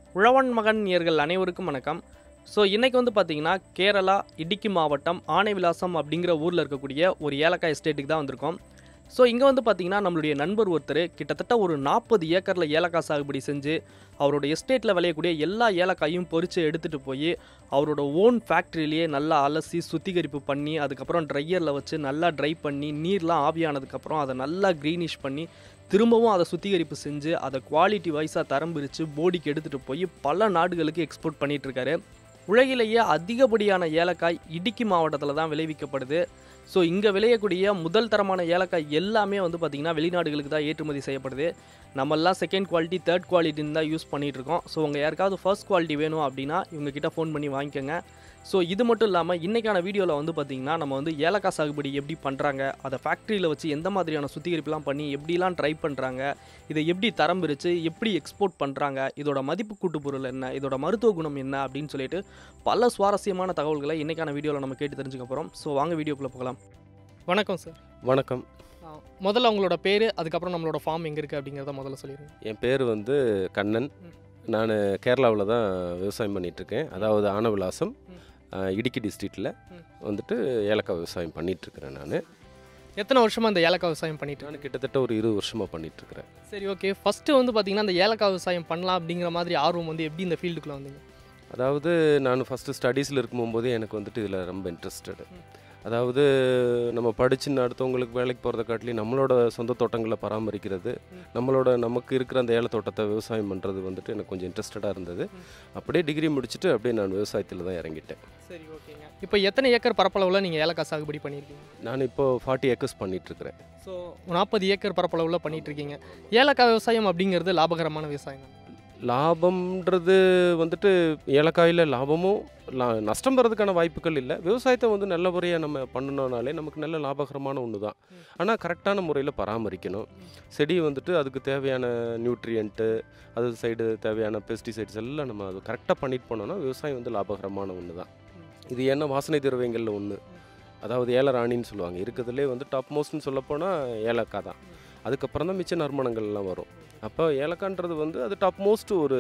உழவன் மகன் நேர்கள் அனைவருக்கும் வணக்கம் ஸோ இன்றைக்கி வந்து பார்த்தீங்கன்னா கேரளா இடுக்கி மாவட்டம் ஆனைவிலாசம் அப்படிங்கிற ஊரில் இருக்கக்கூடிய ஒரு ஏலக்காய் எஸ்டேட்டுக்கு தான் வந்திருக்கோம் ஸோ இங்கே வந்து பார்த்தீங்கன்னா நம்மளுடைய நண்பர் ஒருத்தர் கிட்டத்தட்ட ஒரு நாற்பது ஏக்கரில் ஏலக்காய் சாகுபடி செஞ்சு அவரோட எஸ்டேட்டில் விளையக்கூடிய எல்லா ஏலக்காயும் பொறிச்சு எடுத்துகிட்டு போய் அவரோட ஓன் ஃபேக்ட்ரியிலேயே நல்லா அலசி சுத்திகரிப்பு பண்ணி அதுக்கப்புறம் ட்ரையரில் வச்சு நல்லா ட்ரை பண்ணி நீர்லாம் ஆவியானதுக்கப்புறம் அதை நல்லா க்ரீனிஷ் பண்ணி திரும்பவும் அதை சுத்திகரிப்பு செஞ்சு அதை குவாலிட்டி வைஸாக தரம் பிரித்து போடிக்கு எடுத்துகிட்டு போய் பல நாடுகளுக்கு எக்ஸ்போர்ட் பண்ணிட்டு இருக்காரு உலகிலேயே அதிகப்படியான ஏலக்காய் இடுக்கி மாவட்டத்தில் தான் விளைவிக்கப்படுது ஸோ இங்கே விளையக்கூடிய முதல் தரமான ஏலக்காய் எல்லாமே வந்து பார்த்திங்கன்னா வெளிநாடுகளுக்கு தான் ஏற்றுமதி செய்யப்படுது நம்மெல்லாம் செகண்ட் குவாலிட்டி தேர்ட் குவாலிட்டின்னு தான் யூஸ் பண்ணிகிட்டு இருக்கோம் ஸோ உங்கள் யாருக்காவது ஃபர்ஸ்ட் குவாலிட்டி வேணும் அப்படின்னா இவங்க கிட்ட ஃபோன் பண்ணி வாங்கிக்கோங்க ஸோ இது மட்டும் இல்லாமல் இன்றைக்கான வீடியோவில் வந்து பார்த்திங்கன்னா நம்ம வந்து ஏலக்காய் சாகுபடி எப்படி பண்ணுறாங்க அதை ஃபேக்ட்ரியில் வச்சு எந்த மாதிரியான சுத்திகரிப்புலாம் பண்ணி எப்படிலாம் ட்ரை பண்ணுறாங்க இதை எப்படி தரம் பிரித்து எப்படி எக்ஸ்போர்ட் பண்ணுறாங்க இதோட மதிப்பு கூட்டு பொருள் என்ன இதோட மருத்துவ குணம் என்ன அப்படின்னு சொல்லிட்டு பல சுவாரஸ்யமான தகவல்களை இன்றைக்கான வீடியோவில் நம்ம கேட்டு தெரிஞ்சுக்க போகிறோம் ஸோ வாங்க வீடியோக்குள்ளே போகலாம் வணக்கம் சார் வணக்கம் முதல்ல உங்களோட பேர் அதுக்கப்புறம் நம்மளோட ஃபார்ம் எங்கே இருக்குது அப்படிங்கிறத முதல்ல சொல்லிடுங்க என் பேர் வந்து கண்ணன் ம். நான் கேரளாவில் தான் விவசாயம் பண்ணிகிட்ருக்கேன் அதாவது ஆனவிலாசம் ம். அஹ், இடுக்கி டிஸ்ட்ரிக்டில் ம். வந்துட்டு ஏலக்காய் விவசாயம் பண்ணிகிட்ருக்கிறேன் நான் எத்தனை வருஷமாக அந்த ஏலக்காய் விவசாயம் பண்ணிட்டு நான் கிட்டத்தட்ட ஒரு இருபது வருஷமாக பண்ணிகிட்ருக்கிறேன் சரி ஓகே ஃபஸ்ட்டு வந்து பார்த்தீங்கன்னா அந்த ஏலக்காய் விவசாயம் பண்ணலாம் அப்படிங்கிற மாதிரி ஆர்வம் வந்து எப்படி இந்த ஃபீல்டுக்குள்ளே வந்தீங்க அதாவது நான் ஃபஸ்ட்டு ஸ்டடீஸில் இருக்கும்போதே எனக்கு வந்துட்டு இதில் ரொம்ப இன்ட்ரெஸ்டடு ம். அதாவது நம்ம படிச்சுன்னு அடுத்தவங்களுக்கு வேலைக்கு போகிறத காட்டிலும் நம்மளோட சொந்த தோட்டங்களை பராமரிக்கிறது ம். நம்மளோட நமக்கு இருக்கிற அந்த ஏல தோட்டத்தை விவசாயம் பண்ணுறது வந்துட்டு எனக்கு கொஞ்சம் இன்ட்ரெஸ்டடாக இருந்தது ம். அப்படியே டிகிரி முடிச்சுட்டு அப்படியே நான் விவசாயத்தில் தான் இறங்கிட்டேன் சரி ஓகேங்க இப்போ எத்தனை ஏக்கர் பரப்பளவில் நீங்கள் ஏலக்காய் சாகுபடி பண்ணியிருக்கீங்க நான் இப்போ ஃபார்ட்டி ஏக்கர்ஸ் பண்ணிகிட்ருக்கிறேன் ஸோ நாற்பது ஏக்கர் பரப்பளவில் பண்ணிட்டு இருக்கீங்க ஏலக்காய் விவசாயம் அப்படிங்கிறது லாபகரமான விவசாயம் தான் லாபம்ன்றது வந்துட்டு ஏலக்காயில் லாபமும் லா நஷ்டம் வர்றதுக்கான வாய்ப்புகள் இல்லை விவசாயத்தை வந்து நல்ல முறையாக நம்ம பண்ணணும்னாலே நமக்கு நல்ல லாபகரமான ஒன்று தான் ம். ஆனால் கரெக்டான முறையில் பராமரிக்கணும் செடி வந்துட்டு அதுக்கு தேவையான நியூட்ரியன்ட்டு அது சைடு தேவையான பெஸ்டிசைட்ஸ் எல்லாம் நம்ம அது கரெக்டாக பண்ணிட்டு போனோம்னா விவசாயம் வந்து லாபகரமான ஒன்று தான் இது என்ன வாசனை திரவியங்களில் ஒன்று அதாவது ஏலராணின்னு சொல்லுவாங்க இருக்கிறதுலே வந்து டாப் மோஸ்ட்னு சொல்லப்போனால் ஏலக்காய் தான் அதுக்கப்புறம் தான் மிச்ச நறுமணங்கள்லாம் வரும் அப்போ ஏலக்கான்றது வந்து அது டாப் மோஸ்ட் ஒரு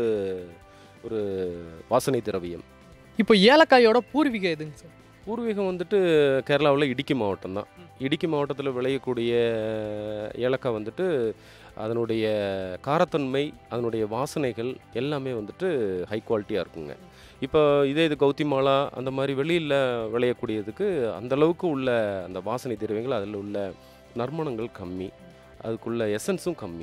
ஒரு வாசனை திரவியம் இப்போ ஏலக்காயோட பூர்வீகம் எதுங்க சார் பூர்வீகம் வந்துட்டு கேரளாவில் இடுக்கி மாவட்டம் தான் ம். இடுக்கி மாவட்டத்தில் விளையக்கூடிய ஏலக்காய் வந்துட்டு அதனுடைய காரத்தன்மை அதனுடைய வாசனைகள் எல்லாமே வந்துட்டு ஹை குவாலிட்டியாக இருக்குங்க இப்போ இதே இது கௌத்திமாலா அந்த மாதிரி வெளியில் விளையக்கூடியதுக்கு அந்த அளவுக்கு உள்ள அந்த வாசனை திரவியங்கள் அதில் உள்ள நறுமணங்கள் கம்மி அதுக்குள்ள எசன்ஸும் கம்மி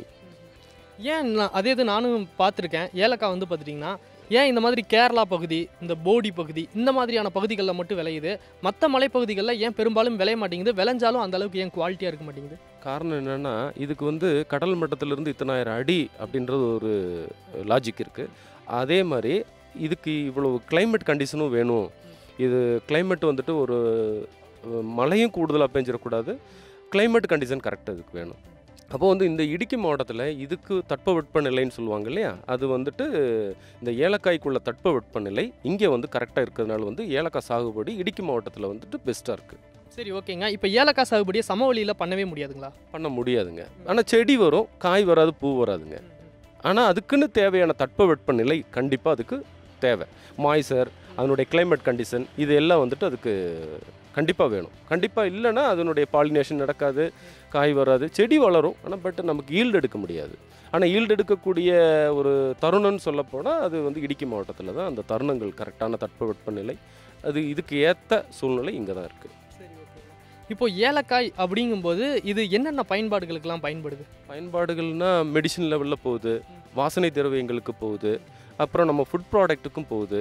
ஏன் நான் அதே இது நானும் பார்த்துருக்கேன் ஏலக்காய் வந்து பார்த்துட்டிங்கன்னா ஏன் இந்த மாதிரி கேரளா பகுதி இந்த போடி பகுதி இந்த மாதிரியான பகுதிகளில் மட்டும் விளையுது மற்ற மலைப்பகுதிகளில் ஏன் பெரும்பாலும் விளைய மாட்டேங்குது விளைஞ்சாலும் அந்த அளவுக்கு ஏன் குவாலிட்டியாக இருக்க மாட்டேங்குது காரணம் என்னென்னா இதுக்கு வந்து கடல் மட்டத்திலிருந்து இத்தனாயிரம் அடி அப்படின்றது ஒரு லாஜிக் இருக்குது அதே மாதிரி இதுக்கு இவ்வளவு கிளைமேட் கண்டிஷனும் வேணும் இது கிளைமேட் வந்துட்டு ஒரு அஹ், மழையும் கூடுதலாக பெஞ்சிடக்கூடாது கிளைமேட் கண்டிஷன் கரெக்டாக இதுக்கு வேணும் அப்போ வந்து இந்த இடுக்கி மாவட்டத்தில் இதுக்கு தட்பவெட்ப நிலைன்னு சொல்லுவாங்க இல்லையா அது வந்துட்டு இந்த ஏலக்காய்க்குள்ள தட்பவெட்ப நிலை இங்கே வந்து கரெக்டாக இருக்கிறதுனால வந்து ஏலக்காய் சாகுபடி இடுக்கி மாவட்டத்தில் வந்துட்டு பெஸ்ட்டாக இருக்குது சரி ஓகேங்க இப்போ ஏலக்காய் சாகுபடியை சமவெளியில் பண்ணவே முடியாதுங்களா பண்ண முடியாதுங்க ஆனால் செடி வரும் காய் வராது பூ வராதுங்க ஆனால் அதுக்குன்னு தேவையான தட்பவெட்ப நிலை கண்டிப்பாக அதுக்கு தேவை மாய்சர் அதனுடைய கிளைமேட் கண்டிஷன் இது எல்லாம் வந்துட்டு அதுக்கு கண்டிப்பாக வேணும் கண்டிப்பாக இல்லைன்னா அதனுடைய பாலினேஷன் நடக்காது காய் வராது செடி வளரும் ஆனால் பட் நமக்கு ஈல்டு எடுக்க முடியாது ஆனால் ஈல்டு எடுக்கக்கூடிய ஒரு தருணம்னு சொல்லப்போனால் அது வந்து இடுக்கி மாவட்டத்தில் தான் அந்த தருணங்கள் கரெக்டான தட்பவெட்ப நிலை அது இதுக்கு ஏற்ற சூழ்நிலை இங்கே தான் இருக்குது சரி ஓகேங்க இப்போ ஏலக்காய் அப்படிங்கும்போது இது என்னென்ன பயன்பாடுகளுக்கெல்லாம் பயன்படுது பயன்பாடுகள்னா மெடிசின் லெவலில் போகுது வாசனை திரவியங்களுக்கு போகுது அப்புறம் நம்ம ஃபுட் ப்ராடக்ட்டுக்கும் போகுது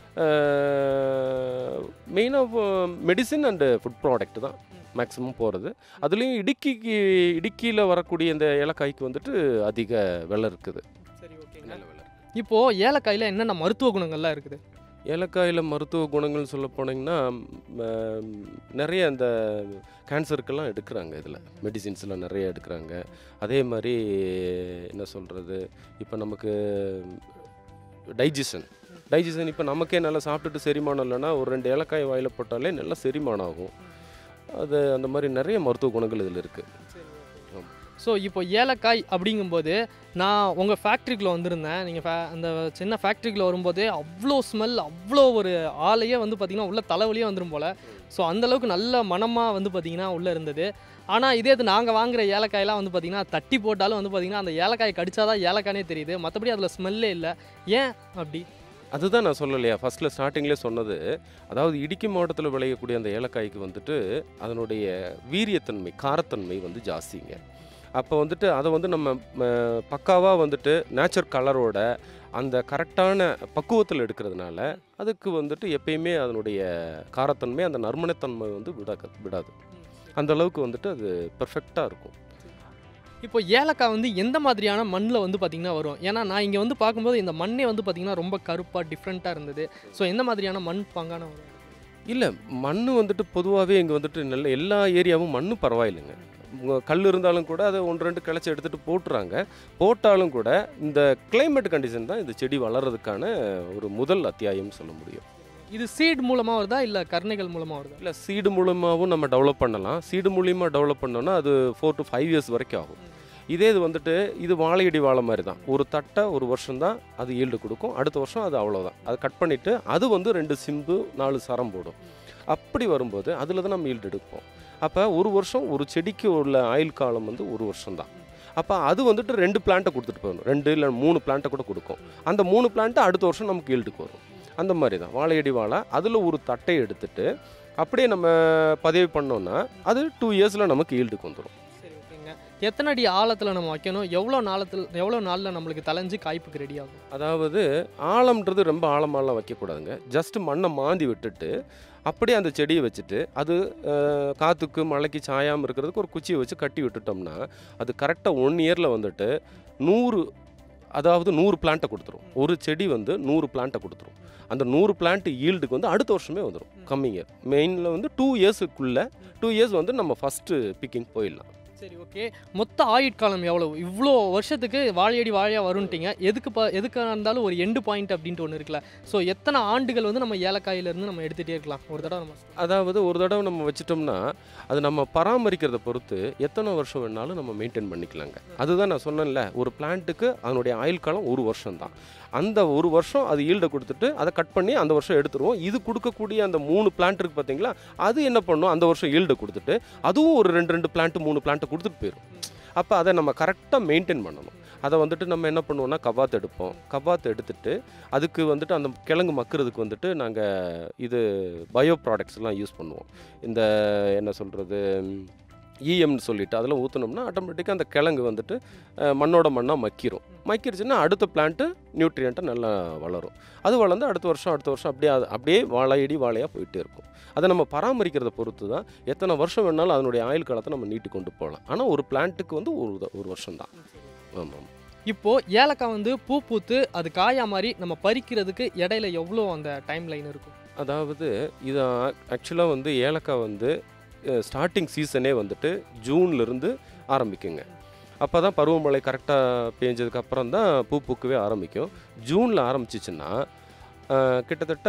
மெயினாக மெடிசின் அண்டு ஃபுட் ப்ராடக்ட் தான் மேக்ஸிமம் போகிறது அதுலேயும் இடுக்கிக்கு இடுக்கியில் வரக்கூடிய இந்த ஏலக்காய்க்கு வந்துட்டு அதிக விலை இருக்குது சரி ஓகேங்க நல்ல விலை இப்போ ஏலக்காயில் என்னென்ன மருத்துவ குணங்கள்லாம் இருக்குது ஏலக்காயில் மருத்துவ குணங்கள் சொல்ல போனீங்கன்னா ம், நிறைய அந்த கேன்சருக்கெல்லாம் எடுக்கிறாங்க இதில் மெடிசின்ஸ்லாம் நிறைய எடுக்கிறாங்க அதே மாதிரி என்ன சொல்கிறது இப்போ நமக்கு டைஜஷன் டைஜஷன் இப்போ நமக்கே நல்லா சாப்பிட்டுட்டு செரிமானம் இல்லைன்னா ஒரு ரெண்டு ஏலக்காய் வாயில் போட்டாலே நல்லா செரிமானம் ஆகும் அது அந்த மாதிரி நிறைய மருத்துவ குணங்கள் இதில் இருக்குது சரி ஓகேங்க ஸோ இப்போ ஏலக்காய் அப்படிங்கும்போது நான் உங்கள் ஃபேக்ட்ரிக்குள்ளே வந்திருந்தேன் நீங்கள் ஃபே அந்த சின்ன ஃபேக்ட்ரிக்குள்ளே வரும்போதே அவ்வளோ ஸ்மெல் அவ்வளோ ஒரு ஆளையே வந்து பார்த்திங்கன்னா உள்ள தலைவலியே வந்துடும் போல் ஸோ அந்தளவுக்கு நல்ல மனமாக வந்து பார்த்திங்கன்னா உள்ளே இருந்தது ஆனால் இதே இது நாங்கள் வாங்குற ஏலக்காயெல்லாம் வந்து பார்த்திங்கன்னா தட்டி போட்டாலும் வந்து பார்த்திங்கன்னா அந்த ஏலக்காய் கடிச்சாதான் ஏலக்கானே தெரியுது மற்றபடி அதில் ஸ்மெல்லே இல்லை ஏன் அப்படி அதுதான் நான் சொல்லலையா ஃபஸ்ட்டில் ஸ்டார்டிங்லேயே சொன்னது அதாவது இடுக்கி மாவட்டத்தில் விளையக்கூடிய அந்த ஏலக்காய்க்கு வந்துட்டு அதனுடைய வீரியத்தன்மை காரத்தன்மை வந்து ஜாஸ்திங்க அப்போ வந்துட்டு அதை வந்து நம்ம பக்காவாக வந்துட்டு நேச்சர் கலரோட அந்த கரெக்டான பக்குவத்தில் எடுக்கிறதுனால அதுக்கு வந்துட்டு எப்பயுமே அதனுடைய காரத்தன்மை அந்த நறுமணத்தன்மை வந்து விட விடாது அந்த அளவுக்கு வந்துட்டு அது பெர்ஃபெக்டாக இருக்கும் இப்போ ஏலக்காய் வந்து எந்த மாதிரியான மண்ணில் வந்து பார்த்திங்கன்னா வரும் ஏன்னா நான் இங்கே வந்து பார்க்கும்போது இந்த மண்ணே வந்து பார்த்திங்கன்னா ரொம்ப கருப்பாக டிஃப்ரெண்ட்டாக இருந்தது ஸோ எந்த மாதிரியான மண் பாங்கான வரும் இல்லை மண் வந்துட்டு பொதுவாகவே இங்கே வந்துட்டு நல்ல எல்லா ஏரியாவும் மண் பரவாயில்லைங்க உங்க கல் இருந்தாலும் கூட அதை ஒன்று ரெண்டு கிளச்சி எடுத்துகிட்டு போட்டுறாங்க போட்டாலும் கூட இந்த கிளைமேட் கண்டிஷன் தான் இந்த செடி வளர்கிறதுக்கான ஒரு முதல் அத்தியாயம் சொல்ல முடியும் இது சீட் மூலமாக வருதா இல்லை கருணைகள் மூலமாக வருதா இல்லை சீடு மூலமாகவும் நம்ம டெவலப் பண்ணலாம் சீடு மூலியமாக டெவலப் பண்ணோன்னா அது ஃபோர் டு ஃபைவ் இயர்ஸ் வரைக்கும் ஆகும் இதே இது வந்துட்டு இது வாழையடி வாழை மாதிரி தான் ஒரு தட்டை ஒரு வருஷம் தான் அது ஈல்டு கொடுக்கும் அடுத்த வருஷம் அது அவ்வளோதான் அதை கட் பண்ணிவிட்டு அது வந்து ரெண்டு சிம்பு நாலு சரம் போடும் அப்படி வரும்போது அதில் தான் நம்ம ஈல்டு எடுப்போம் அப்போ ஒரு வருஷம் ஒரு செடிக்கு உள்ள ஆயுள் காலம் வந்து ஒரு வருஷம் தான் அப்போ அது வந்துட்டு ரெண்டு பிளான்ட்டை கொடுத்துட்டு போகணும் ரெண்டு இல்லை மூணு பிளான்ட்டை கூட கொடுக்கும் அந்த மூணு பிளான்ட்டை அடுத்த வருஷம் நமக்கு ஈல்டுக்கு வரும் அந்த மாதிரி தான் வாழையடி வாழை அதில் ஒரு தட்டை எடுத்துட்டு அப்படியே நம்ம பதிவு பண்ணோன்னா அது டூ இயர்ஸில் நமக்கு ஈல்டுக்கு வந்துடும் சரி ஓகேங்க எத்தனை அடி ஆழத்தில் நம்ம வைக்கணும் எவ்வளோ நாளத்தில் எவ்வளோ நாளில் நம்மளுக்கு தலைஞ்சு காய்ப்புக்கு ரெடி ஆகும் அதாவது ஆழம்ன்றது ரொம்ப ஆழமாலாம் வைக்கக்கூடாதுங்க ஜஸ்ட் மண்ணை மாந்தி விட்டுட்டு அப்படியே அந்த செடியை வச்சுட்டு அது அஹ், காற்றுக்கு மழைக்கு சாயாமல் இருக்கிறதுக்கு ஒரு குச்சியை வச்சு கட்டி விட்டுட்டோம்னா அது கரெக்டாக ஒன் இயரில் வந்துட்டு நூறு அதாவது நூறு பிளான்ட்டை கொடுத்துரும் ஒரு செடி வந்து நூறு பிளான்ட்டை கொடுத்துரும் அந்த நூறு பிளான்ட் ஈல்டுக்கு வந்து அடுத்த வருஷமே வந்துடும் கம்மிங் இயர் மெயினில் வந்து டூ இயர்ஸுக்குள்ளே டூ இயர்ஸ் வந்து நம்ம ஃபஸ்ட்டு பிக்கிங் போயிடலாம் சரி ஓகே மொத்த ஆயுட்காலம் எவ்வளவு இவ்வளோ வருஷத்துக்கு வாழையடி வாழையாக வரும்ட்டீங்க எதுக்கு ப எதுக்காக இருந்தாலும் ஒரு எண்டு பாயிண்ட் அப்படின்ட்டு ஒன்று இருக்குல்ல ஸோ எத்தனை ஆண்டுகள் வந்து நம்ம ஏலக்காயிலேருந்து நம்ம எடுத்துகிட்டே இருக்கலாம் ஒரு தடவை நம்ம அதாவது ஒரு தடவை நம்ம வச்சிட்டோம்னா அது நம்ம பராமரிக்கிறத பொறுத்து எத்தனை வருஷம் வேணாலும் நம்ம மெயின்டைன் பண்ணிக்கலாங்க அதுதான் நான் சொன்னேன்ல ஒரு பிளான்ட்டுக்கு அதனுடைய ஆயுள் காலம் ஒரு வருஷம் தான் அந்த ஒரு வருஷம் அது ஈல்டை கொடுத்துட்டு அதை கட் பண்ணி அந்த வருஷம் எடுத்துருவோம் இது கொடுக்கக்கூடிய அந்த மூணு பிளான்ட் இருக்கு பார்த்தீங்களா அது என்ன பண்ணும் அந்த வருஷம் ஈல்டை கொடுத்துட்டு அதுவும் ஒரு ரெண்டு ரெண்டு பிளான்ட் மூணு பிளான்ட்டை கொடுத்துட்டு போயிடும் அப்போ அதை நம்ம கரெக்டாக மெயின்டைன் பண்ணணும் அதை வந்துட்டு நம்ம என்ன பண்ணுவோம்னா கபாத் எடுப்போம் கபாத் எடுத்துட்டு அதுக்கு வந்துட்டு அந்த கிழங்கு மக்கிறதுக்கு வந்துட்டு நாங்கள் இது பயோ ப்ராடக்ட்ஸ்லாம் யூஸ் பண்ணுவோம் இந்த என்ன சொல்கிறது இஎம்னு சொல்லிட்டு அதில் ஊற்றினோம்னா ஆட்டோமேட்டிக்காக அந்த கிழங்கு வந்துட்டு அஹ், மண்ணோட மண்ணாக மக்கிரும் மக்கிருச்சுன்னா அடுத்த பிளான்ட்டு நியூட்ரியண்ட்டாக நல்லா வளரும் அது வளர்ந்து அடுத்த வருஷம் அடுத்த வருஷம் அப்படியே அது அப்படியே வாழையடி வாழையாக போயிட்டே இருக்கும் அதை நம்ம பராமரிக்கிறத பொறுத்து தான் எத்தனை வருஷம் வேணாலும் அதனுடைய ஆயுள் காலத்தை நம்ம நீட்டி கொண்டு போகலாம் ஆனால் ஒரு பிளான்ட்டுக்கு வந்து ஒரு த- ஒரு வருஷம் தான் ஆமாம் இப்போ ஏலக்காய் வந்து பூ பூத்து அது காயா மாதிரி நம்ம பறிக்கிறதுக்கு இடையில எவ்வளோ அந்த டைம் லைன் இருக்கும் அதாவது இது ஆக்சுவலாக வந்து ஏலக்காய் வந்து ஸ்டார்டிங் சீசனே வந்துட்டு ஜூன்லேருந்து ஆரம்பிக்குங்க அப்போ தான் பருவமழை கரெக்டாக பேஞ்சதுக்கு அப்புறம் தான் பூ பூக்கவே ஆரம்பிக்கும் ஜூனில் ஆரம்பிச்சிச்சுன்னா அஹ், கிட்டத்தட்ட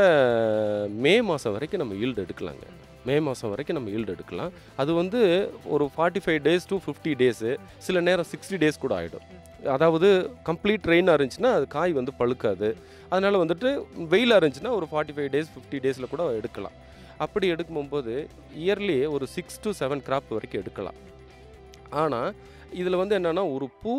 மே மாதம் வரைக்கும் நம்ம ஈல்டு எடுக்கலாங்க மே மாதம் வரைக்கும் நம்ம ஈல்டு எடுக்கலாம் அது வந்து ஒரு forty five days to fifty days சில நேரம் சிக்ஸ்டி டேஸ் கூட ஆகிடும் அதாவது கம்ப்ளீட் ரெயினாக இருந்துச்சுன்னா அது காய் வந்து பழுக்காது அதனால் வந்துட்டு வெயிலாக இருந்துச்சுன்னா ஒரு ஃபார்ட்டி ஃபைவ் டேஸ் ஃபிஃப்டி டேஸில் கூட எடுக்கலாம் அப்படி எடுக்கும்போது இயர்லி ஒரு சிக்ஸ் டு செவன் கிராப் வரைக்கும் எடுக்கலாம் ஆனால் இதில் வந்து என்னென்னா ஒரு பூ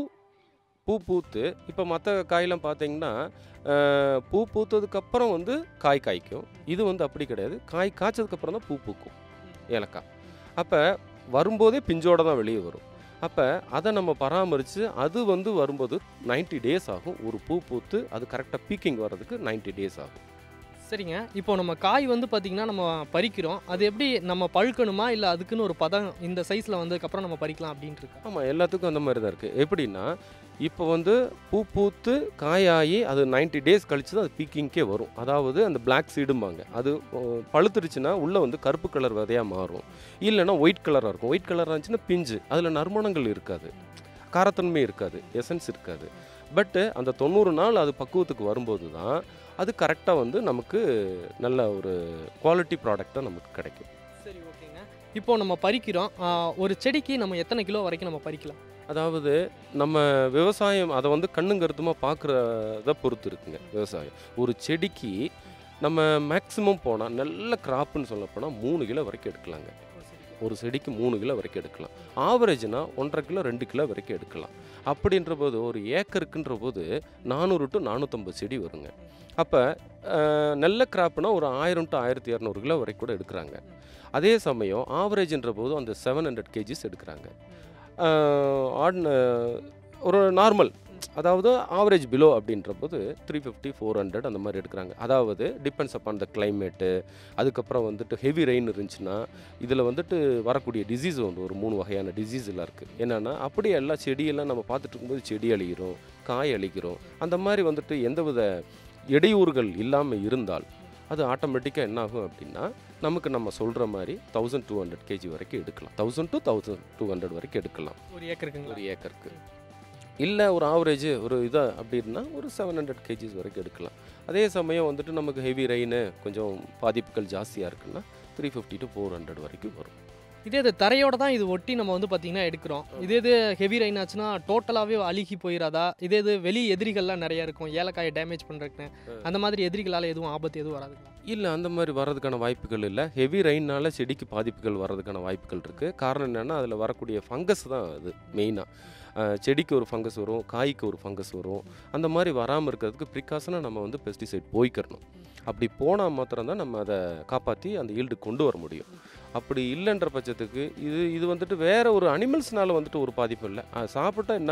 பூ பூத்து இப்போ மற்ற காயெல்லாம் பார்த்தீங்கன்னா அஹ், பூ பூத்ததுக்கப்புறம் வந்து காய் காய்க்கும் இது வந்து அப்படி கிடையாது காய் காய்ச்சதுக்கப்புறம் தான் பூ பூக்கும் ஏலக்காய் அப்போ வரும்போதே பிஞ்சோட தான் வெளியே வரும் அப்போ அதை நம்ம பராமரித்து அது வந்து வரும்போது 90 டேஸ் ஆகும் ஒரு பூ பூத்து அது கரெக்டாக பீக்கிங் வர்றதுக்கு 90 டேஸ் ஆகும் சரிங்க இப்போ நம்ம காய் வந்து பார்த்திங்கன்னா நம்ம பறிக்கிறோம் அது எப்படி நம்ம பழுக்கணுமா இல்லை அதுக்குன்னு ஒரு பதம் இந்த சைஸில் வந்ததுக்கப்புறம் நம்ம பறிக்கலாம் அப்படின்ட்டு இருக்கு ஆமாம் எல்லாத்துக்கும் அந்த மாதிரி தான் இருக்குது எப்படின்னா இப்போ வந்து பூ பூத்து காயாகி அது 90 டேஸ் கழிச்சு தான் அது பீக்கிங்க்கே வரும் அதாவது அந்த பிளாக் சீடும்பாங்க அது அஹ், பழுத்துருச்சுன்னா உள்ளே வந்து கருப்பு கலர் விதையாக மாறும் இல்லைன்னா ஒயிட் கலராக இருக்கும் ஒயிட் கலராக இருந்துச்சுன்னா பிஞ்சு அதில் நறுமணங்கள் இருக்காது காரத்தன்மை இருக்காது எசன்ஸ் இருக்காது பட்டு அந்த தொண்ணூறு நாள் அது பக்குவத்துக்கு வரும்போது தான் அது கரெக்டாக வந்து நமக்கு நல்ல ஒரு குவாலிட்டி ப்ராடக்டாக நமக்கு கிடைக்கும் சரி ஓகேங்க இப்போ நம்ம பறிக்கிறோம் ஆ, ஒரு செடிக்கு நம்ம எத்தனை கிலோ வரைக்கும் நம்ம பறிக்கலாம் அதாவது நம்ம விவசாயம் அதை வந்து கண்ணும் கருத்துமாக பார்க்குறத பொறுத்து இருக்குங்க விவசாயம் ஒரு செடிக்கு நம்ம மேக்ஸிமம் போனால் நல்ல கிராப்புன்னு சொல்ல போனால் மூணு கிலோ வரைக்கும் எடுக்கலாங்க ஒரு செடிக்கு மூணு கிலோ வரைக்கும் எடுக்கலாம் ஆவரேஜ்னா ஒன்றரை கிலோ ரெண்டு கிலோ வரைக்கும் எடுக்கலாம் அப்படின்ற போது ஒரு ஏக்கருக்குன்ற போது நானூறு டு நானூற்றம்பது செடி வருங்க அப்போ நல்ல கிராப்னா ஒரு ஆயிரம் டு ஆயிரத்தி இரநூறு கிலோ வரைக்கும் கூட எடுக்கிறாங்க அதே சமயம் ஆவரேஜ்ன்ற போது அந்த செவன் ஹண்ட்ரட் கேஜிஸ் எடுக்கிறாங்க ஆட்ன ஒரு நார்மல் அதாவது ஆவரேஜ் பிலோ அப்படின்ற போது த்ரீ ஃபிஃப்டி ஃபோர் ஹண்ட்ரட் அந்த மாதிரி எடுக்கிறாங்க அதாவது டிபெண்ட்ஸ் அப்பான் த கிளைமேட்டு அதுக்கப்புறம் வந்துட்டு ஹெவி ரெயின் இருந்துச்சுன்னா இதில் வந்துட்டு வரக்கூடிய டிசீஸ் ஒன்று ஒரு மூணு வகையான டிசீஸ் எல்லாம் இருக்குது என்னென்னா அப்படியே எல்லா செடியெல்லாம் நம்ம பார்த்துட்டு இருக்கும்போது செடி அழிகிறோம் காய் அழிக்கிறோம் அந்த மாதிரி வந்துட்டு எந்தவித இடையூறுகள் இல்லாமல் இருந்தால் அது ஆட்டோமேட்டிக்காக என்ன ஆகும் அப்படின்னா நமக்கு நம்ம சொல்கிற மாதிரி தௌசண்ட் டூ ஹண்ட்ரட் கேஜி வரைக்கும் எடுக்கலாம் thousand to thousand two hundred வரைக்கும் எடுக்கலாம் ஒரு ஏக்கருக்குங்களா ஒரு ஏக்கருக்கு இல்லை ஒரு ஆவரேஜ் ஒரு இதாக அப்படின்னா ஒரு செவன் ஹண்ட்ரட் கேஜிஸ் வரைக்கும் எடுக்கலாம் அதே சமயம் வந்துட்டு நமக்கு ஹெவி ரெயின் கொஞ்சம் பாதிப்புகள் ஜாஸ்தியாக இருக்குன்னா three fifty to four hundred வரைக்கும் வரும் இதே இது தரையோட தான் இது ஒட்டி நம்ம வந்து பார்த்தீங்கன்னா எடுக்கிறோம் இதே இது ஹெவி ரெயின் ஆச்சுன்னா டோட்டலாகவே அழுகி போயிடாதா இதே இது வெளி எதிரிகள்லாம் நிறைய இருக்கும் ஏலக்காயை டேமேஜ் பண்ணுறதுக்கு அந்த மாதிரி எதிரிகளால் எதுவும் ஆபத்து எதுவும் வராதுங்களா இல்லை அந்த மாதிரி வர்றதுக்கான வாய்ப்புகள் இல்லை ஹெவி ரெயின்னால செடிக்கு பாதிப்புகள் வர்றதுக்கான வாய்ப்புகள் இருக்குது காரணம் என்னென்னா அதில் வரக்கூடிய ஃபங்கஸ் தான் அது மெயினாக செடிக்கு ஒரு ஃபங்கஸ் வரும் காய்க்கு ஒரு ஃபங்கஸ் வரும் அந்த மாதிரி வராமல் இருக்கிறதுக்கு ப்ரிகாஷனாக நம்ம வந்து பெஸ்டிசைட் போய்க்கிறணும் அப்படி போனால் மாத்திரம்தான் நம்ம அதை காப்பாற்றி அந்த ஈல்டு கொண்டு வர முடியும் அப்படி இல்லைன்ற பட்சத்துக்கு இது இது வந்துட்டு வேற ஒரு அனிமல்ஸ்னால வந்துட்டு ஒரு பாதிப்பு இல்லை அஹ் சாப்பிட்டா என்ன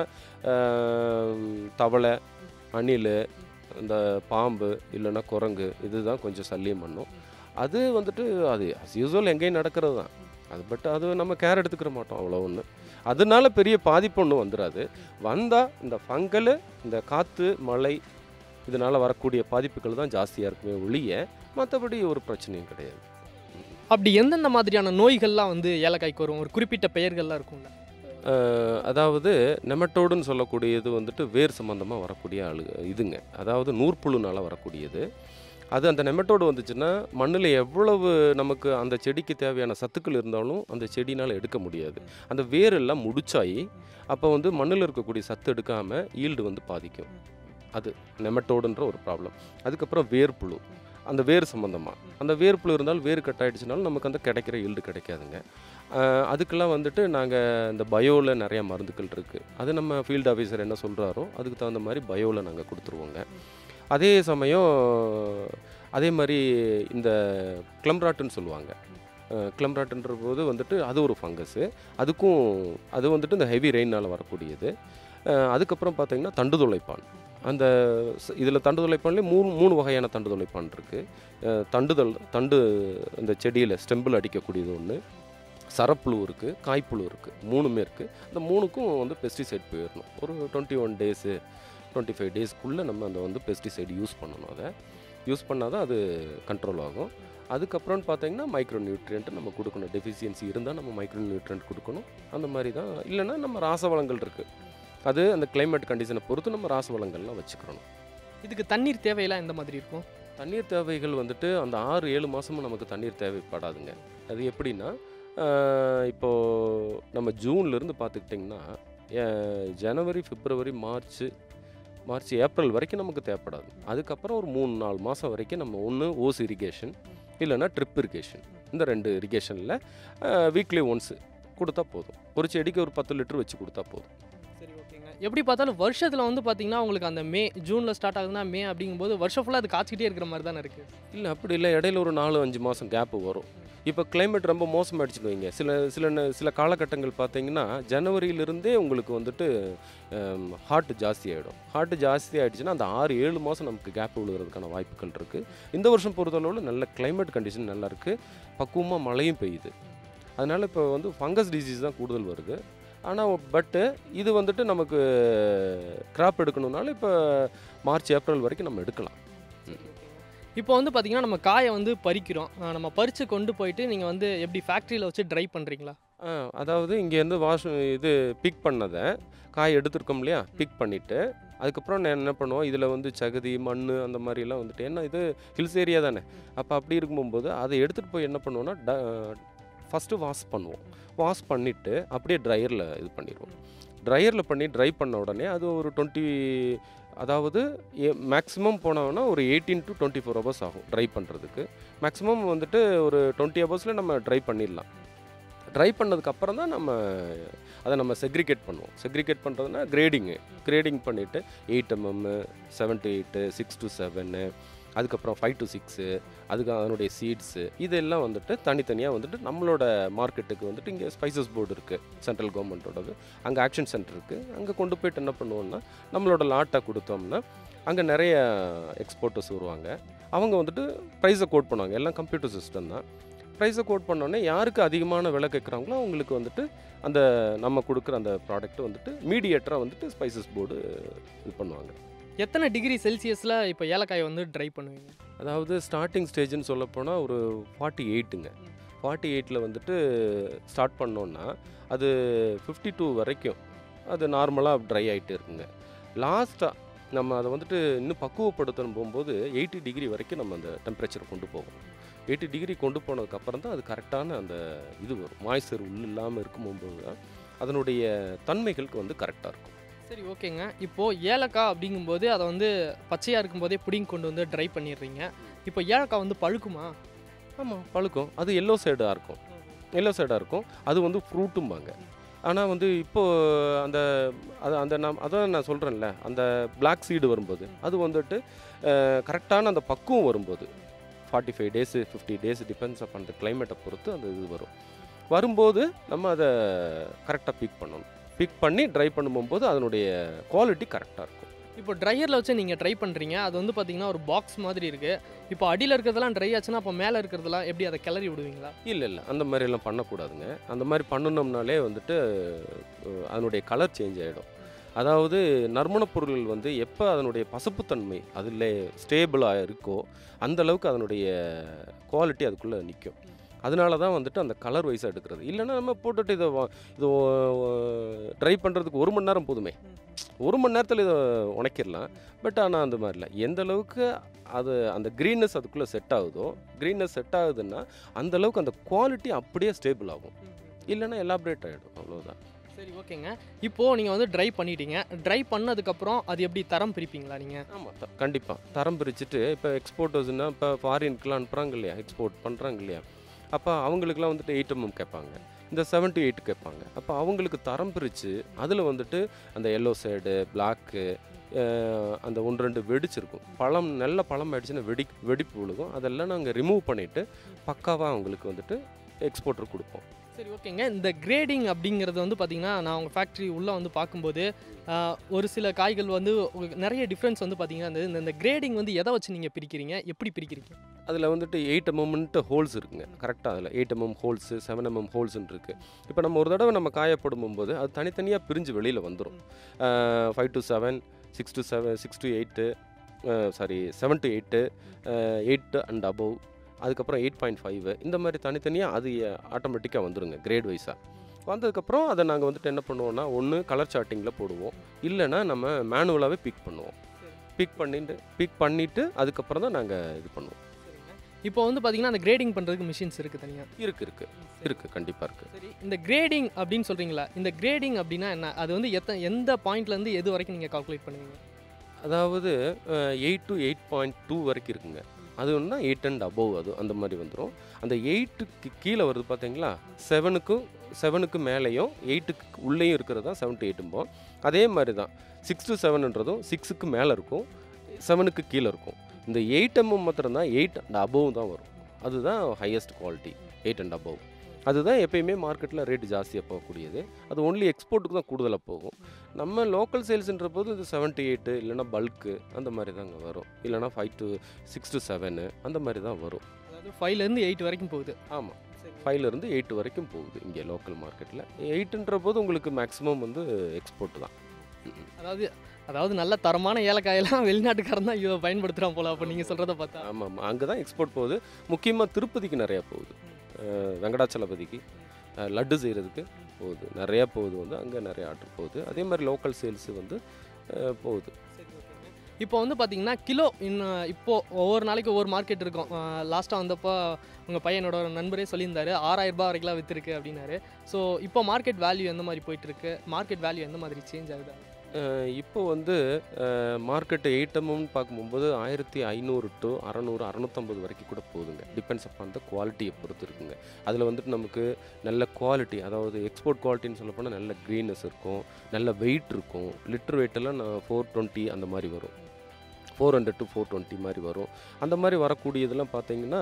அஹ் தவளை அணில் இந்த பாம்பு இல்லைன்னா குரங்கு இதுதான் கொஞ்சம் சல்லியம் பண்ணும் அது வந்துட்டு அது அஸ் யூஸ்வல் எங்கேயும் நடக்கிறது தான் அது பட் அது நம்ம கேர் எடுத்துக்கிற மாட்டோம் அவ்வளோ ஒன்று அதனால பெரிய பாதிப்பு ஒன்றும் வந்துடாது வந்தால் இந்த ஃபங்கல் இந்த காற்று மழை இதனால் வரக்கூடிய பாதிப்புகள் தான் ஜாஸ்தியாக இருக்குமே ஒழிய மற்றபடி ஒரு பிரச்சனையும் கிடையாது அப்படி எந்தெந்த மாதிரியான நோய்கள்லாம் வந்து ஏலக்காய்க்கு வரும் ஒரு குறிப்பிட்ட பெயர்கள்லாம் இருக்கும்ல அஹ் அதாவது நெமட்டோடுன்னு சொல்லக்கூடியது வந்துட்டு வேர் சம்மந்தமாக வரக்கூடிய அழு இதுங்க அதாவது நூற்புழுனால வரக்கூடியது அது அந்த நெமட்டோடு வந்துச்சுன்னா மண்ணில் எவ்வளவு நமக்கு அந்த செடிக்கு தேவையான சத்துக்கள் இருந்தாலும் அந்த செடினால் எடுக்க முடியாது அந்த வேரெல்லாம் முடிச்சாயி அப்போ வந்து மண்ணில் இருக்கக்கூடிய சத்து எடுக்காமல் ஈல்டு வந்து பாதிக்கும் அது நெமட்டோடுன்ற ஒரு ப்ராப்ளம் அதுக்கப்புறம் வேர்ப்புழு அந்த வேர் சம்மந்தமாக அந்த வேர்ப்புழு இருந்தால் வேர் கட் ஆயிடுச்சுனாலும் நமக்கு அந்த கிடைக்கிற ஈல்டு கிடைக்காதுங்க அஹ் அதுக்கெல்லாம் வந்துட்டு நாங்கள் இந்த பயோவில் நிறைய மருந்துகள் இருக்குது அது நம்ம ஃபீல்டு ஆஃபீஸர் என்ன சொல்கிறாரோ அதுக்கு தகுந்த மாதிரி பயோவில் நாங்கள் கொடுத்துருவோங்க அதே சமயம் அதே மாதிரி இந்த கிளம்ராட்டுன்னு சொல்லுவாங்க கிளம்ராட்டுன்ற போது வந்துட்டு அது ஒரு ஃபங்கஸ்ஸு அதுக்கும் அது வந்துட்டு இந்த ஹெவி ரெயினால் வரக்கூடியது அஹ் அதுக்கப்புறம் பார்த்தீங்கன்னா தண்டு துளைப்பான் அந்த இதில் தண்டு துளைப்பான்லேயே மூணு மூணு வகையான தண்டு துளைப்பான் இருக்குது தண்டுதல் தண்டு இந்த செடியில் ஸ்டெம்பிள் அடிக்கக்கூடியது ஒன்று சரப்புழு இருக்குது காய்ப்புழு இருக்குது மூணுமே இருக்குது அந்த மூணுக்கும் வந்து பெஸ்டிசைட் போயிடணும் ஒரு twenty one days twenty five டேஸ்க்குள்ளே நம்ம அந்த வந்து பெஸ்டிசைடு யூஸ் பண்ணணும் அதை யூஸ் பண்ணால் தான் அது கண்ட்ரோல் ஆகும் அதுக்கப்புறம்னு பார்த்தீங்கன்னா மைக்ரோ நியூட்ரியன்ட் நம்ம கொடுக்கணும் டெஃபிஷியன்சி இருந்தால் நம்ம மைக்ரோ நியூட்ரியன்ட் கொடுக்கணும் அந்த மாதிரி தான் இல்லைன்னா நம்ம ராசவளங்கள் இருக்குது அது அந்த கிளைமேட் கண்டிஷனை பொறுத்து நம்ம ராசவளங்கள்லாம் வச்சுக்கிறணும் இதுக்கு தண்ணீர் தேவையெல்லாம் எந்த மாதிரி இருக்கும் தண்ணீர் தேவைகள் வந்துட்டு அந்த ஆறு ஏழு மாதமும் நமக்கு தண்ணீர் தேவைப்படாதுங்க அது எப்படின்னா ஆஹ் இப்போ நம்ம ஜூன்லேருந்து பார்த்துக்கிட்டிங்கன்னா அஹ் ஜனவரி பிப்ரவரி மார்ச் மார்ச் ஏப்ரல் வரைக்கும் நமக்கு தேவைப்படாது அதுக்கப்புறம் ஒரு மூணு நாலு மாதம் வரைக்கும் நம்ம ஒன்று ஓஸ் இரிகேஷன் இல்லைன்னா ட்ரிப் இரிகேஷன் இந்த ரெண்டு இரிகேஷனில் வீக்லி ஒன்ஸ் கொடுத்தா போதும் ஒரு செடிக்கு ஒரு பத்து லிட்டர் வச்சு கொடுத்தா போதும் சரி ஓகேங்க எப்படி பார்த்தாலும் வருஷத்தில் வந்து பார்த்தீங்கன்னா உங்களுக்கு அந்த மே ஜூனில் ஸ்டார்ட் ஆகுதுன்னா மே அப்படிங்கும்போது வருஷம் ஃபுல்லாக அது காய்ச்சிக்கிட்டே இருக்கிற மாதிரி தானே இருக்குது இல்லை அப்படி இல்லை இடையில ஒரு நாலு அஞ்சு மாதம் கேப்பு வரும் இப்போ climate ரொம்ப மோசமாயிடுச்சுன்னு வைங்க சில சில ந- சில காலகட்டங்கள் பார்த்தீங்கன்னா ஜனவரியிலிருந்தே உங்களுக்கு வந்துட்டு ஹார்ட் ஜாஸ்தி ஆகிடும் ஹார்ட் ஜாஸ்தி ஆகிடுச்சுன்னா அந்த ஆறு ஏழு மாதம் நமக்கு கேப் விழுகிறதுக்கான வாய்ப்புகள் இருக்குது இந்த வருஷம் பொறுத்தளவில் நல்ல climate கண்டிஷன் நல்லா இருக்குது பக்குவமாக மழையும் பெய்யுது அதனால் இப்போ வந்து ஃபங்கஸ் டிசீஸ் தான் கூடுதல் வருது ஆனால் பட்டு இது வந்துட்டு நமக்கு கிராப் எடுக்கணும்னாலும் இப்போ மார்ச் ஏப்ரல் வரைக்கும் நம்ம எடுக்கலாம் இப்போ வந்து பார்த்தீங்கன்னா நம்ம காயை வந்து பறிக்கிறோம் அஹ் நம்ம பறித்து கொண்டு போயிட்டு நீங்கள் வந்து எப்படி ஃபேக்ட்ரியில் வச்சு ட்ரை பண்ணுறீங்களா ஆ அதாவது இங்கேருந்து வாஷ் இது பிக் பண்ணதை காய் எடுத்திருக்கோம் இல்லையா பிக் பண்ணிவிட்டு அதுக்கப்புறம் நான் என்ன பண்ணுவோம் இதில் வந்து சகதி மண் அந்த மாதிரிலாம் வந்துட்டு ஏன்னா இது ஹில்ஸ் ஏரியா தானே அப்போ அப்படி இருக்கும்போது அதை எடுத்துகிட்டு போய் என்ன பண்ணுவோன்னா ட ஃபஸ்ட்டு வாஷ் பண்ணுவோம் வாஷ் பண்ணிவிட்டு அப்படியே ட்ரையரில் இது பண்ணிடுவோம் ட்ரையரில் பண்ணி ட்ரை பண்ண உடனே அது ஒரு டுவெண்ட்டி அதாவது மேக்ஸிமம் போனோம்னா ஒரு eighteen to twenty four hours ஆகும் ட்ரை பண்ணுறதுக்கு மேக்ஸிமம் வந்துட்டு ஒரு டுவெண்ட்டி ஹவர்ஸில் நம்ம ட்ரை பண்ணிடலாம் ட்ரை பண்ணதுக்கு அப்புறம் தான் நம்ம அதை நம்ம செக்ரிகேட் பண்ணுவோம் செக்ரிகேட் பண்ணுறதுனா கிரேடிங்கு கிரேடிங் பண்ணிவிட்டு eight mm seven to eight six to seven அதுக்கப்புறம் ஃபைவ் டு சிக்ஸு அதுக்கு அதனுடைய சீட்ஸு இதெல்லாம் வந்துட்டு தனித்தனியாக வந்துட்டு நம்மளோட மார்க்கெட்டுக்கு வந்துட்டு இங்கே ஸ்பைசஸ் போர்டு இருக்குது சென்ட்ரல் கவர்மெண்ட்டோடது அங்கே ஆக்ஷன் சென்டர் இருக்குது அங்கே கொண்டு போயிட்டு என்ன பண்ணுவோம்னா நம்மளோட லாட்டை கொடுத்தோம்னா அங்கே நிறைய எக்ஸ்போர்ட்டர்ஸ் வருவாங்க அவங்க வந்துட்டு ப்ரைஸை கோட் பண்ணுவாங்க எல்லாம் கம்ப்யூட்டர் சிஸ்டம் தான் ப்ரைஸை கோட் பண்ணோடனே யாருக்கு அதிகமான விலை கேட்குறாங்களோ அவங்களுக்கு வந்துட்டு அந்த நம்ம கொடுக்குற அந்த ப்ராடக்ட் வந்துட்டு மீடியேட்டராக வந்துட்டு ஸ்பைசஸ் போர்டு இது பண்ணுவாங்க எத்தனை டிகிரி செல்சியஸில் இப்போ ஏலக்காயை வந்து ட்ரை பண்ணுவீங்க அதாவது ஸ்டார்டிங் ஸ்டேஜ்னு சொல்ல போனால் ஒரு ஃபார்ட்டி எயிட்டுங்க ஃபார்ட்டி எயிட்டில் வந்துட்டு ஸ்டார்ட் பண்ணோன்னா அது ஃபிஃப்டி டூ வரைக்கும் அது நார்மலாக ட்ரை ஆகிட்டே இருக்குங்க லாஸ்ட்டாக நம்ம அதை வந்துட்டு இன்னும் பக்குவப்படுத்தணும் போகும்போது எயிட்டி டிகிரி வரைக்கும் நம்ம அந்த டெம்பரேச்சரை கொண்டு போவோம் எயிட்டி டிகிரி கொண்டு போனதுக்கப்புறம் தான் அது கரெக்டான அந்த இது வரும் மாய்ச்சர் உள்ள இல்லாமல் இருக்கும்போது தான் அதனுடைய தன்மைகளுக்கு வந்து கரெக்டாக இருக்கும் சரி ஓகேங்க இப்போது ஏலக்காய் அப்படிங்கும்போது அதை வந்து பச்சையாக இருக்கும்போதே புடிங் கொண்டு வந்து ட்ரை பண்ணிடுறீங்க இப்போ ஏலக்காய் வந்து பழுக்குமா ஆமாம் பழுக்கும் அது எல்லோ சைடாக இருக்கும் எல்லோ சைடாக இருக்கும் அது வந்து ஃப்ரூட்டும்பாங்க ஆனால் வந்து இப்போ அந்த அது அந்த நான் அதான் நான் சொல்கிறேன்ல அந்த பிளாக் சீடு வரும்போது அது வந்துட்டு கரெக்டான அந்த பக்குவம் வரும்போது forty five days fifty days depends up அந்த கிளைமேட்டை பொறுத்து அந்த இது வரும் வரும்போது நம்ம அதை கரெக்டாக பிக் பண்ணணும் பிக் பண்ணி ட்ரை பண்ணும்போது அதனுடைய குவாலிட்டி கரெக்டாக இருக்கும் இப்போ ட்ரையரில் வச்சு நீங்கள் ட்ரை பண்ணுறீங்க அது வந்து பார்த்தீங்கன்னா ஒரு பாக்ஸ் மாதிரி இருக்குது இப்போ அடியில் இருக்கிறதெல்லாம் ட்ரை ஆச்சுன்னா அப்போ மேலே இருக்கிறதெல்லாம் எப்படி அதை கிளறி விடுவீங்களா இல்லை இல்லை அந்த மாதிரிலாம் பண்ணக்கூடாதுங்க அந்த மாதிரி பண்ணணும்னாலே வந்துட்டு அஹ், அதனுடைய கலர் சேஞ்ச் ஆகிடும் அதாவது நறுமணப் பொருள்கள் வந்து எப்போ அதனுடைய பசப்புத்தன்மை அதில் ஸ்டேபிளாக இருக்கோ அந்த அளவுக்கு அதனுடைய குவாலிட்டி அதுக்குள்ளே நிற்கும் அதனால தான் வந்துட்டு அந்த கலர் வைஸாக எடுக்கிறது இல்லைன்னா நம்ம போட்டுட்டு இதை வா- இது ட்ரை பண்ணுறதுக்கு ஒரு மணி நேரம் போதுமே ஒரு மணி நேரத்தில் இதை உடைக்கிடலாம் பட் ஆனால் அந்த மாதிரி இல்லை எந்த அளவுக்கு அது அந்த க்ரீன்னஸ் அதுக்குள்ளே செட் ஆகுதோ க்ரீன்னஸ் செட் ஆகுதுன்னா அந்த அளவுக்கு அந்த குவாலிட்டி அப்படியே ஸ்டேபிள் ஆகும் இல்லைன்னா எலாபரேட் ஆகிடும் அவ்வளோதான் சரி ஓகேங்க இப்போது நீங்கள் வந்து ட்ரை பண்ணிட்டீங்க ட்ரை பண்ணதுக்கப்புறம் அது எப்படி தரம் பிரிப்பீங்களா நீங்கள் ஆமாம் த கண்டிப்பாக தரம் பிரிச்சுட்டு இப்போ எக்ஸ்போர்ட்டர்ஸ்னால் இப்போ ஃபாரினுக்குலாம் அனுப்புகிறாங்க இல்லையா எக்ஸ்போர்ட் பண்ணுறாங்க இல்லையா அப்போ அவங்களுக்குலாம் வந்துட்டு எயிட் எம்எம் கேட்பாங்க இந்த செவன் டு எயிட் கேட்பாங்க அப்போ அவங்களுக்கு தரம் பிரித்து அதில் வந்துட்டு அந்த எல்லோ சைடு பிளாக்கு அந்த ஒன்று ரெண்டு வெடிச்சிருக்கும் பழம் நல்ல பழம் ஆயிடுச்சுன்னா வெடி வெடிப்பு விழுகும் அதெல்லாம் நாங்கள் ரிமூவ் பண்ணிவிட்டு பக்காவாக அவங்களுக்கு வந்துட்டு எக்ஸ்போர்ட்டர் கொடுப்போம் சரி ஓகேங்க இந்த கிரேடிங் அப்படிங்கிறது வந்து பார்த்தீங்கன்னா நான் உங்கள் ஃபேக்ட்ரி உள்ளே வந்து பார்க்கும்போது ஆஹ், ஒரு சில காய்கள் வந்து உங்களுக்கு நிறைய டிஃப்ரென்ஸ் வந்து பார்த்தீங்கன்னா இந்த- இந்த இந்த கிரேடிங் வந்து எதை வச்சு நீங்கள் பிரிக்கிறீங்க எப்படி பிரிக்கிறீங்க அதில் வந்துட்டு எயிட் எம்எம்ன்ட்டு ஹோல்ஸ் இருக்குங்க கரெக்டாக அதில் eight mm holes seven mm ஹோல்ஸ்ன்னு இருக்குது இப்போ நம்ம ஒரு தடவை நம்ம காயப்படும் போது அது தனித்தனியாக பிரிஞ்சு வெளியில் வந்துடும் five to seven six to seven six to eight sorry seven to eight eight and above அதுக்கப்புறம் எயிட் பாயிண்ட் ஃபைவ் இந்த மாதிரி தனித்தனியாக அது ஆட்டோமேட்டிக்காக வந்துருங்க கிரேட் வைஸாக வந்ததுக்கப்புறம் அதை நாங்கள் வந்துட்டு என்ன பண்ணுவோம்னா ஒன்று கலர் சார்ட்டிங்கில் போடுவோம் இல்லைன்னா நம்ம மேனுவலாகவே பிக் பண்ணுவோம் பிக் பண்ணிட்டு பிக் பண்ணிவிட்டு அதுக்கப்புறம் தான் நாங்கள் இது பண்ணுவோம் இப்போ வந்து பார்த்தீங்கன்னா அந்த கிரேடிங் பண்ணுறதுக்கு மிஷின்ஸ் இருக்குது தனியாக இருக்கு இருக்கு இருக்கு கண்டிப்பாக இருக்கு சரி இந்த கிரேடிங் அப்படின்னு சொல்கிறீங்களா இந்த கிரேடிங் அப்படின்னா என்ன அது வந்து எத்த எந்த பாயிண்ட்லேருந்து எது வரைக்கும் நீங்கள் கால்குலேட் பண்ணுவீங்க அதாவது eight to eight point two வரைக்கும் இருக்குங்க அது ஒன்றா எயிட் அண்ட் அபவ் அது அந்த மாதிரி வந்துடும் அந்த எயிட்டுக்கு கீழே வருது பார்த்தீங்களா செவனுக்கும் செவனுக்கு மேலேயும் எயிட்டுக்கு உள்ளேயும் இருக்கிறது தான் செவன் டு எயிட்டும்போம் அதே மாதிரி தான் சிக்ஸ் டு செவன்ன்றதும் சிக்ஸுக்கு மேலே இருக்கும் செவனுக்கு கீழே இருக்கும் இந்த எயிட் எம்எம் மாத்திரம் தான் எயிட் அண்ட் அபவ் தான் வரும் அதுதான் highest quality eight and above அதுதான் எப்பயுமே மார்க்கெட்டில் ரேட் ஜாஸ்தியாக போகக்கூடியது அது ஒன்லி எக்ஸ்போர்ட்டுக்கு தான் கூடுதலாக போகும் நம்ம லோக்கல் சேல்ஸ்ன்ற போது இது செவன் டு எயிட்டு இல்லைனா பல்க்கு அந்த மாதிரி தாங்க வரும் இல்லைனா five to six to seven அந்த மாதிரி தான் வரும் அதாவது ஃபைவ்லேருந்து எயிட் வரைக்கும் போகுது ஆமாம் ஃபைவ்லேருந்து எயிட் வரைக்கும் போகுது இங்கே லோக்கல் மார்க்கெட்டில் எயிட்டுன்ற போது உங்களுக்கு மேக்ஸிமம் வந்து எக்ஸ்போர்ட் தான் ம். அதாவது அதாவது நல்ல தரமான ஏலக்காயெல்லாம் வெளிநாட்டுக்காரன் தான் இதை பயன்படுத்துகிறான் போல அப்போ நீங்கள் சொல்கிறத பார்த்தா ஆமாம் ஆமாம் அங்கே தான் எக்ஸ்போர்ட் போகுது முக்கியமாக திருப்பதிக்கு நிறையா போகுது அஹ் வெங்கடாச்சலபதிக்கு அஹ் லட்டு செய்கிறதுக்கு போகுது நிறையா போகுது வந்து அங்கே நிறைய ஆர்டர் போகுது அதே மாதிரி லோக்கல் சேல்ஸு வந்து அஹ் போகுது சரி ஓகேங்க இப்போ வந்து பார்த்தீங்கன்னா கிலோ இன்னும் இப்போ ஒவ்வொரு நாளைக்கு ஒவ்வொரு மார்க்கெட் இருக்கும் லாஸ்ட்டாக வந்தப்போ உங்கள் பையனோட ஒரு நண்பரே சொல்லியிருந்தாரு ஆறாயிரம் ரூபாய் வரைக்கும்லாம் விற்றுருக்கு அப்படின்னாரு ஸோ இப்போ மார்க்கெட் வேல்யூ எந்த மாதிரி போயிட்டு இருக்கு மார்க்கெட் வேல்யூ எந்த மாதிரி சேஞ்ச் ஆகுது அஹ் இப்போ வந்து மார்க்கெட் எயிட்டமுன்னு பார்க்கும்போது ஆயிரத்தி ஐநூறு டு அறநூறு அறநூற்றம்பது வரைக்கும் கூட போகுதுங்க டிபெண்ட்ஸ் அப்பான் த குவாலிட்டியை பொறுத்து இருக்குங்க அதில் வந்துட்டு நமக்கு நல்ல குவாலிட்டி அதாவது எக்ஸ்போர்ட் குவாலிட்டின்னு சொல்ல போனால் நல்ல க்ரீனஸ் இருக்கும் நல்ல வெயிட் இருக்கும் லிட்டர் வெயிட்டெல்லாம் நான் ஃபோர் டுவெண்ட்டி அந்த மாதிரி வரும் four hundred to four twenty மாதிரி வரும் அந்த மாதிரி வரக்கூடியதெல்லாம் பார்த்தீங்கன்னா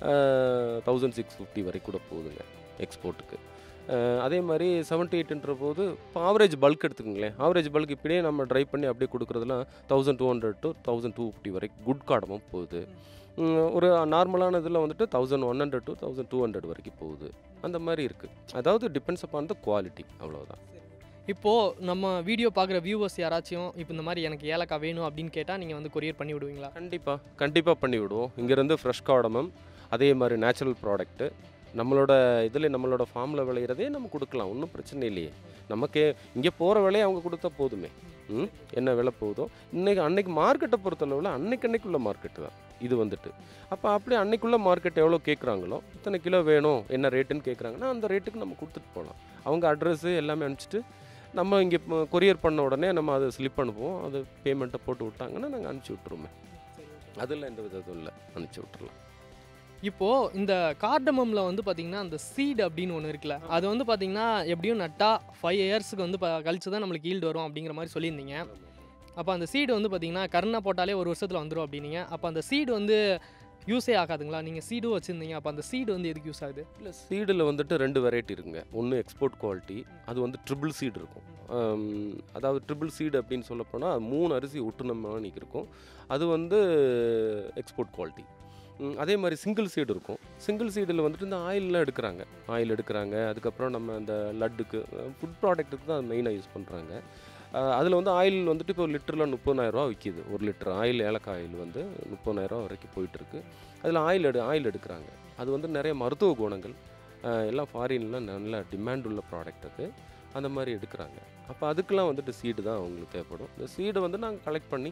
தௌசண்ட் சிக்ஸ் ஃபிஃப்டி வரைக்கும் கூட போகுதுங்க எக்ஸ்போர்ட்டுக்கு அஹ் அதே மாதிரி செவன்ட்டி எயிட்ன்ற போது இப்போ ஆவரேஜ் பல்க் எடுத்துக்கங்களேன் ஆவரேஜ் பல்க் இப்படியே நம்ம ட்ரை பண்ணி அப்படியே கொடுக்குறதுலாம் thousand two hundred to thousand two fifty வரைக்கும் குட் காடமும் போகுது உம், ஒரு நார்மலான இதில் வந்துட்டு thousand one hundred to thousand two hundred வரைக்கும் போகுது அந்த மாதிரி இருக்குது அதாவது டிபெண்ட்ஸ் அப்பான் த குவாலிட்டி அவ்வளோதான் இப்போது நம்ம வீடியோ பார்க்குற வியூவர்ஸ் யாராச்சும் இப்போ இந்த மாதிரி எனக்கு ஏலக்காய் வேணும் அப்படின்னு கேட்டால் நீங்கள் வந்து கொரியர் பண்ணி விடுவீங்களா கண்டிப்பாக கண்டிப்பாக பண்ணி விடுவோம் இங்கேருந்து ஃப்ரெஷ் காடமம் அதே மாதிரி நேச்சுரல் ப்ராடக்ட்டு நம்மளோட இதில் நம்மளோட ஃபார்மில் விளையிறதே நம்ம கொடுக்கலாம் ஒன்றும் பிரச்சனை இல்லையே நமக்கே இங்கே போகிற விலையை அவங்க கொடுத்தா போதுமே ம் என்ன விலை போகுதோ இன்னைக்கு அன்னைக்கு மார்க்கெட்டை பொறுத்தளவில் அன்னைக்கு அன்னைக்குள்ள மார்க்கெட்டு தான் இது வந்துட்டு அப்போ அப்படியே அன்னைக்குள்ள மார்க்கெட் எவ்வளோ கேட்குறாங்களோ இத்தனை கிலோ வேணும் என்ன ரேட்டுன்னு கேட்குறாங்கன்னா அந்த ரேட்டுக்கு நம்ம கொடுத்துட்டு போகலாம் அவங்க அட்ரஸ்ஸு எல்லாமே அனுப்பிச்சிட்டு நம்ம இங்கே கொரியர் பண்ண உடனே நம்ம அதை ஸ்லிப் அனுப்புவோம் அது பேமெண்ட்டை போட்டு விட்டாங்கன்னா நாங்கள் அனுப்பிச்சி விட்ருவோமே அதில் எந்த விதத்தும் இல்லை அனுப்பிச்சி விட்றலாம் இப்போது இந்த கார்டமமில் வந்து பார்த்தீங்கன்னா அந்த சீடு அப்படின்னு ஒன்று இருக்குல்ல அது வந்து பார்த்தீங்கன்னா எப்படியும் நட்டா ஃபைவ் இயர்ஸுக்கு வந்து ப- கழிச்சு தான் நம்மளுக்கு ஈல்டு வரும் அப்படிங்கிற மாதிரி சொல்லியிருந்தீங்க அப்போ அந்த சீடு வந்து பார்த்தீங்கன்னா கருணை போட்டாலே ஒரு வருஷத்தில் வந்துடும் அப்படின்னீங்க அப்போ அந்த சீடு வந்து யூஸே ஆகாதுங்களா நீங்கள் சீடும் வச்சுருந்தீங்க அப்போ அந்த சீடு வந்து எதுக்கு யூஸ் ஆகுது இல்லை சீடில் வந்துட்டு ரெண்டு வெரைட்டி இருக்குங்க ஒன்று எக்ஸ்போர்ட் குவாலிட்டி அது வந்து ட்ரிபிள் சீடு இருக்கும் ஆம், அதாவது ட்ரிபிள் சீடு அப்படின்னு சொல்லப்போனால் மூணு அரிசி ஒட்டுனமாக இருக்கும் அது வந்து எக்ஸ்போர்ட் குவாலிட்டி ம், அதே மாதிரி சிங்கிள் சீடு இருக்கும் சிங்கிள் சீடில் வந்துட்டு இந்த ஆயிலெலாம் எடுக்கிறாங்க ஆயில் எடுக்கிறாங்க அதுக்கப்புறம் நம்ம அந்த லட்டுக்கு ஃபுட் ப்ராடக்ட்டுக்கு தான் மெயினாக யூஸ் பண்ணுறாங்க அதில் வந்து ஆயில் வந்துட்டு இப்போ லிட்டரில் முப்பதாயிரரூவா விற்கிது ஒரு லிட்டர் ஆயில் ஏலக்காய் ஆயில் வந்து முப்பதாயிரரூவா வரைக்கும் போயிட்டுருக்கு அதில் ஆயில் எடு ஆயில் எடுக்கிறாங்க அது வந்து நிறைய மருத்துவ குணங்கள் அஹ், எல்லாம் ஃபாரின்லாம் நல்ல டிமாண்ட் உள்ள ப்ராடக்ட் அது அந்த மாதிரி எடுக்கிறாங்க அப்போ அதுக்கெல்லாம் வந்துட்டு சீடு தான் அவங்களுக்கு தேவைப்படும் இந்த சீடு வந்து நாங்கள் கலெக்ட் பண்ணி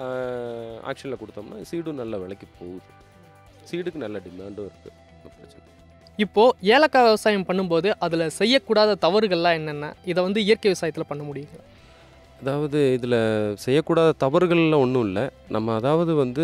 ஆக்ஷனில் கொடுத்தோம்னா சீடும் நல்ல விலைக்கு போகுது சீடுக்கு நல்ல டிமாண்டும் இருக்குது பிரச்சனை இப்போது ஏலக்காய் விவசாயம் பண்ணும்போது அதில் செய்யக்கூடாத தவறுகள்லாம் என்னென்ன இதை வந்து இயற்கை விவசாயத்தில் பண்ண முடியுங்களா அதாவது இதில் செய்யக்கூடாத தவறுகள்லாம் ஒன்றும் இல்லை நம்ம அதாவது வந்து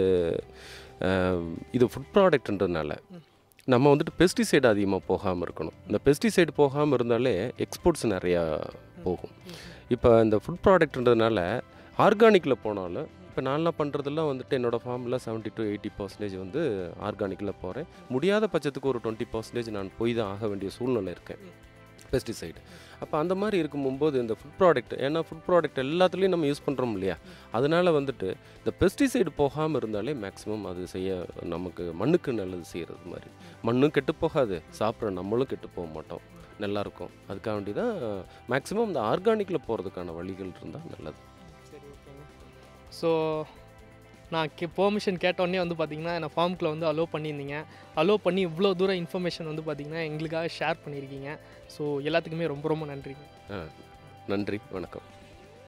அஹ், இது ஃபுட் ப்ராடக்ட்ன்றதுனால நம்ம வந்துட்டு பெஸ்டிசைடு அதிகமாக போகாமல் இருக்கணும் இந்த பெஸ்டிசைடு போகாமல் இருந்தாலே எக்ஸ்போர்ட்ஸ் நிறையா போகும் இப்போ இந்த ஃபுட் ப்ராடக்ட்ன்றதுனால ஆர்கானிக்கில் போனாலும் இப்போ நான்லாம் பண்ணுறதெல்லாம் வந்துட்டு என்னோடய ஃபார்மில் செவன்ட்டி டு எயிட்டி பர்சன்டேஜ் வந்து ஆர்கானிக்கில் போகிறேன் முடியாத பட்சத்துக்கு ஒரு டுவெண்ட்டி பர்சன்டேஜ் நான் போய் தான் ஆக வேண்டிய சூழ்நிலை இருக்கேன் பெஸ்டிசைடு அப்போ அந்த மாதிரி இருக்கும்போது இந்த ஃபுட் ப்ராடக்ட் ஏன்னா ஃபுட் ப்ராடக்ட் எல்லாத்துலேயும் நம்ம யூஸ் பண்ணுறோம் இல்லையா அதனால வந்துட்டு இந்த பெஸ்டிசைடு போகாமல் இருந்தாலே மேக்ஸிமம் அது செய்ய நமக்கு மண்ணுக்கு நல்லது செய்கிறது மாதிரி மண்ணும் கெட்டு போகாது சாப்பிட்ற நம்மளும் கெட்டு போக மாட்டோம் நல்லா இருக்கும் அதுக்காக வேண்டி தான் மேக்ஸிமம் இந்த ஆர்கானிக்கில் போகிறதுக்கான வழிகள் இருந்தால் நல்லது சரி ஓகேங்க ஸோ நான் கே பெர்மிஷன் கேட்டோடனே வந்து பார்த்தீங்கன்னா என்னை ஃபார்முக்குள்ள வந்து அலோவ் பண்ணியிருந்தீங்க அலோவ் பண்ணி இவ்வளோ தூரம் இன்ஃபர்மேஷன் வந்து பார்த்தீங்கன்னா எங்களுக்காக ஷேர் பண்ணியிருக்கீங்க ஸோ எல்லாத்துக்குமே ரொம்ப ரொம்ப நன்றிங்க நன்றி வணக்கம்